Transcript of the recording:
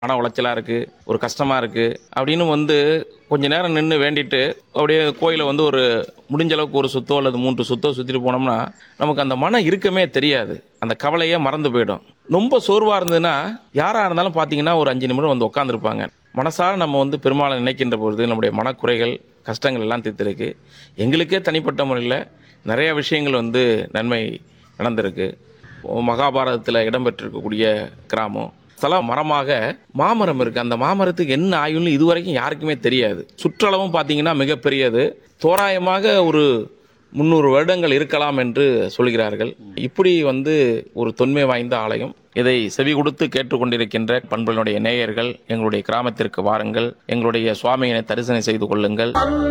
மன உளைச்சலாக இருக்குது ஒரு கஷ்டமாக இருக்குது அப்படின்னு வந்து கொஞ்ச நேரம் நின்று வேண்டிட்டு அப்படியே கோயிலை வந்து ஒரு முடிஞ்ச அளவுக்கு ஒரு சுத்தோ அல்லது மூன்று சுத்தோ சுற்றிட்டு போனோம்னா நமக்கு அந்த மன இருக்கமே தெரியாது அந்த கவலையே மறந்து போயிடும் ரொம்ப சோர்வாக இருந்ததுன்னா யாராக இருந்தாலும் பார்த்தீங்கன்னா ஒரு அஞ்சு நிமிடம் வந்து உட்காந்துருப்பாங்க மனசார நம்ம வந்து பெருமாளை நினைக்கின்ற பொழுது நம்முடைய மனக்குறைகள் கஷ்டங்கள் எல்லாம் தீர்த்திருக்கு எங்களுக்கே தனிப்பட்ட முறையில் நிறைய விஷயங்கள் வந்து நன்மை நடந்திருக்கு மகாபாரதத்தில் இடம்பெற்றிருக்கக்கூடிய கிராமம் தலா மரமாக மாமரம் இருக்கு அந்த மாமரத்துக்கு என்ன ஆயுள்னு இதுவரைக்கும் யாருக்குமே தெரியாது சுற்றளவும் பார்த்தீங்கன்னா மிகப்பெரியது தோராயமாக ஒரு முந்நூறு வருடங்கள் இருக்கலாம் என்று சொல்கிறார்கள் இப்படி வந்து ஒரு தொன்மை வாய்ந்த ஆலயம் இதை செவி கொடுத்து கேட்டுக்கொண்டிருக்கின்ற பண்புகளுடைய நேயர்கள் எங்களுடைய கிராமத்திற்கு வாருங்கள் எங்களுடைய சுவாமியினை தரிசனம் செய்து கொள்ளுங்கள்